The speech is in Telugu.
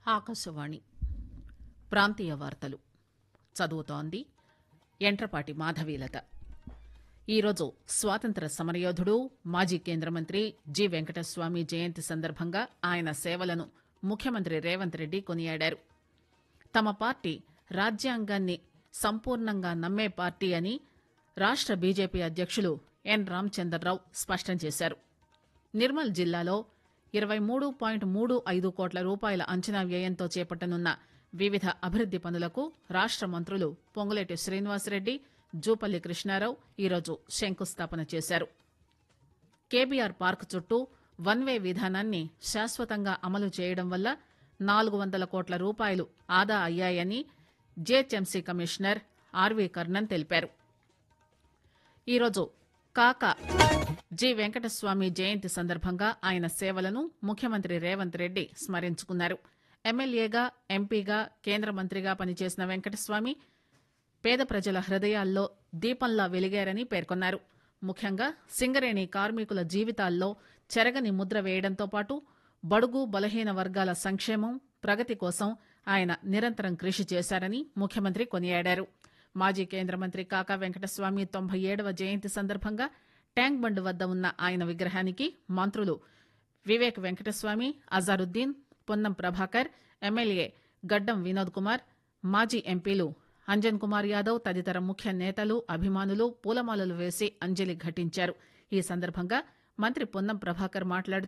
ఆకాశవాణి ప్రాంతీయ వార్తలు చదువుతోంది ఎంట్రపాటి మాధవీలత ఈరోజు స్వాతంత్ర సమరయోధుడు మాజీ కేంద్ర మంత్రి జి వెంకటస్వామి జయంతి సందర్భంగా ఆయన సేవలను ముఖ్యమంత్రి రేవంత్ రెడ్డి కొనియాడారు తమ పార్టీ రాజ్యాంగాన్ని సంపూర్ణంగా నమ్మే పార్టీ అని రాష్ట బీజేపీ అధ్యకులు ఎన్ రామచంద్రరావు స్పష్టం చేశారు నిర్మల్ జిల్లాలో ఇరవై మూడు పాయింట్ మూడు ఐదు కోట్ల రూపాయల అంచనా వ్యయంతో చేపట్టనున్న వివిధ అభివృద్ది పనులకు రాష్ట మంత్రులు పొంగులేటి శ్రీనివాసరెడ్డి జూపల్లి కృష్ణారావు ఈరోజు శంకుస్థాపన చేశారు కేబీఆర్ పార్క్ చుట్టూ వన్ వే విధానాన్ని శాశ్వతంగా అమలు చేయడం వల్ల నాలుగు వందల కోట్ల రూపాయలు ఆదా అయ్యాయని జేహెచ్ఎంసీ కమిషనర్ ఆర్వీ కర్ణన్ తెలిపారు ఈరోజు కాక జి వెంకటస్వామి జయంతి సందర్భంగా ఆయన సేవలను ముఖ్యమంత్రి రేవంత్ రెడ్డి స్మరించుకున్నారు ఎమ్మెల్యేగా ఎంపీగా కేంద్ర మంత్రిగా పనిచేసిన వెంకటస్వామి పేద ప్రజల హృదయాల్లో దీపంలా వెలిగారని పేర్కొన్నారు ముఖ్యంగా సింగరేణి కార్మికుల జీవితాల్లో చెరగని ముద్ర వేయడంతో పాటు బడుగు బలహీన వర్గాల సంక్షేమం ప్రగతి కోసం ఆయన నిరంతరం కృషి చేశారని ముఖ్యమంత్రి కొనియాడారు మాజీ కేంద్ర మంత్రి కాకా వెంకటస్వామి తొంభై ఏడవ జయంతి సందర్భంగా ట్యాంక్ బండ్ వద్ద ఉన్న ఆయన విగ్రహానికి మంత్రులు వివేక్ వెంకటస్వామి అజారుద్దీన్ పొన్నం ప్రభాకర్ ఎమ్మెల్యే గడ్డం వినోద్ కుమార్ మాజీ ఎంపీలు అంజన్ కుమార్ యాదవ్ తదితర ముఖ్య నేతలు అభిమానులు పూలమాలలు వేసి అంజలి ఘటించారు ఈ సందర్భంగా మంత్రి పొన్నం ప్రభాకర్ మాట్లాడుతూ